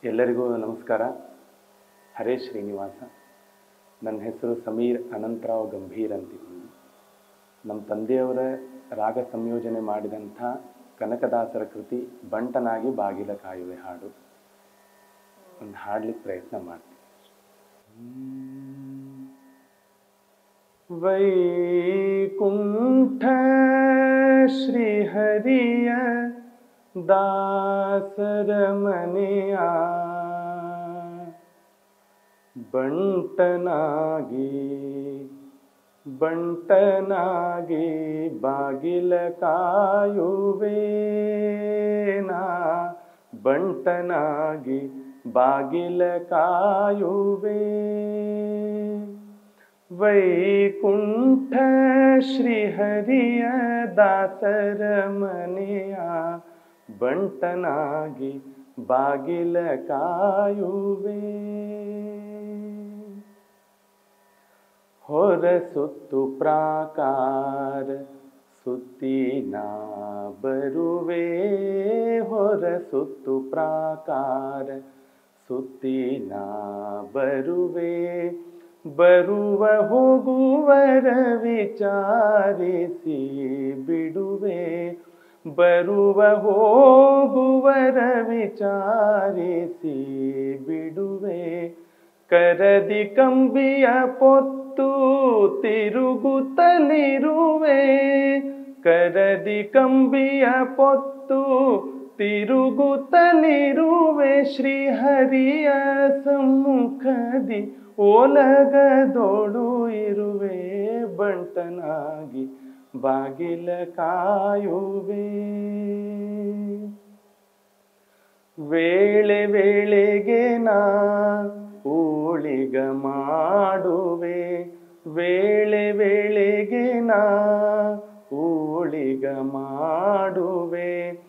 ಎಲ್ಲರಿಗೂ ನಮಸ್ಕಾರ ಹರೇ ಶ್ರೀನಿವಾಸ ನನ್ನ ಹೆಸರು ಸಮೀರ್ ಅನಂತರಾವ್ ಗಂಭೀರ್ ಅಂತಿದ್ದೀನಿ ನಮ್ಮ ತಂದೆಯವರ ರಾಗ ಸಂಯೋಜನೆ ಮಾಡಿದಂಥ ಕನಕದಾಸರ ಕೃತಿ ಬಂಟನಾಗಿ ಬಾಗಿಲ ಕಾಯುವೆ ಹಾಡು ಒಂದು ಹಾಡ್ಲಿಕ್ಕೆ ಪ್ರಯತ್ನ ಮಾಡ್ತೀನಿ ವೈಕುಂಠ ಶ್ರೀಹರಿಯ ದಾಸರ ಮನೆಯ ಬಂಟನಾಗಿ ಬಂಟನಾಗಿ ಬಾಗಿಲ ಕಾಯುವೇನಾ ಬಂಟನಾಗಿ ಬಾಗಿಲ ಕಾಯುವೆ ವೈಕುಂಠ ಶ್ರೀಹರಿಯ ದಾಸರ ಮನೆಯ ಬಂಟನಾಗಿ ಬಾಗಿಲ ಕಾಯುವೆ ಹೊರ ಸುತ್ತು ಪ್ರಾಕಾರ ಸುತ್ತಿ ನಾ ಬರುವೆ ಹೊರ ಸುತ್ತು ಪ್ರಾಕಾರ ಸುತ್ತಿ ನಾ ಬರುವೆ ಬರುವ ಹೋಗುವರ ವಿಚಾರಿಸಿ ಬಿಡುವೆ ಬರುವ ಹೋಗುವರ ವಿಚಾರಿಸಿ ಬಿಡುವೆ ಕರದಿ ಕಂಬಿಯ ಪೊತ್ತು ತಿರುಗುತ್ತಲಿರುವೆ ಕರದಿ ಕಂಬಿಯ ಪೊತ್ತು ತಿರುಗುತ್ತಲಿರುವೆ ಶ್ರೀಹರಿಯ ಸಮ್ಮುಖದಿ ಓಲಗದೊಳು ಇರುವೆ ಬಂಟನಾಗಿ ಬಾಗಿಲ ಕಾಯುವೆ ವೇಳೆ ವೇಳೆಗೆ ನಾ ಊಳಿಗ ಮಾಡುವೆ ವೇಳೆ ವೇಳೆಗೆ ನಾ ಊಳಿಗ ಮಾಡುವೆ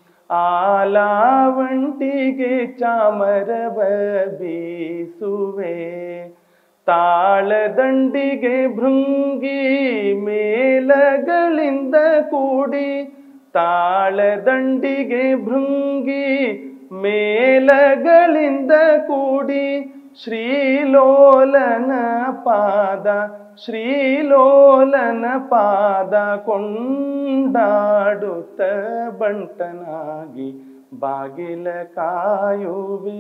ಆಲಾವಂಟಿಗೆ ಚಾಮರವ ಬೀಸುವೆ ತಾಳದಂಡಿಗೆ ಭೃಂಗಿ ಮೇಲಗಳಿಂದ ಕೂಡಿ ತಾಳದಂಡಿಗೆ ಭೃಂಗಿ ಮೇಲಗಳಿಂದ ಕೂಡಿ ಶ್ರೀಲೋಲನ ಪಾದ ಶ್ರೀಲೋಲನ ಪಾದ ಕೊಂಡಾಡುತ್ತ ಬಂಟನಾಗಿ ಬಾಗಿಲ ಕಾಯುವೆ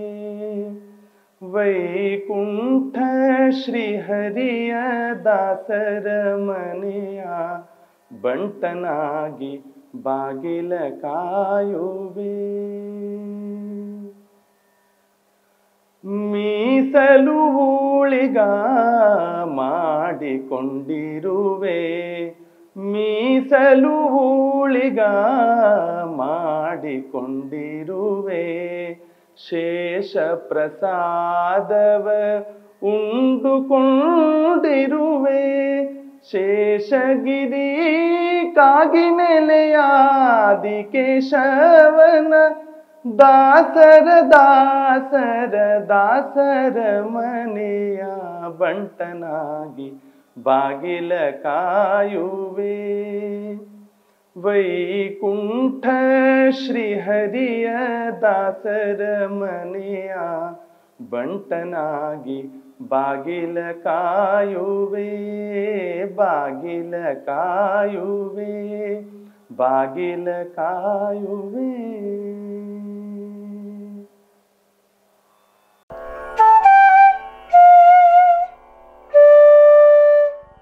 ವೈಕುಂಠ ಶ್ರೀಹರಿಯ ದಾಸರ ಮನೆಯ ಬಂಟನಾಗಿ ಬಾಗಿಲ ಕಾಯುವೆ ಮೀಸಲು ಊಳಿಗ ಮಾಡಿಕೊಂಡಿರುವೆ ಮೀಸಲು ಊಳಿಗ ಮಾಡಿಕೊಂಡಿರುವೆ ಶೇಷ ಪ್ರಸಾದವ ಉಂಡುಕೊಂಡಿರುವೆ ಶೇಷಗಿರಿ ಕಾಗಿನೆಲೆಯಾದಿ ಕೇಶವನ ದಾಸರ ದಾಸರ ದಾಸರ ಮನೆಯ ಬಂಟನಾಗಿ ಬಾಗಿಲ ಕಾಯುವೆ ವೈಕುಂಠ ಶ್ರೀಹರಿಯ ದಾಸರ ಮನೆಯ ಬಂಟನಾಗಿ ಬಾಗಿಲ ಕಾಯುವೆ ಬಾಗಿಲ ಕಾಯುವೆ ಬಾಗಿಲ ಕಾಯುವೆ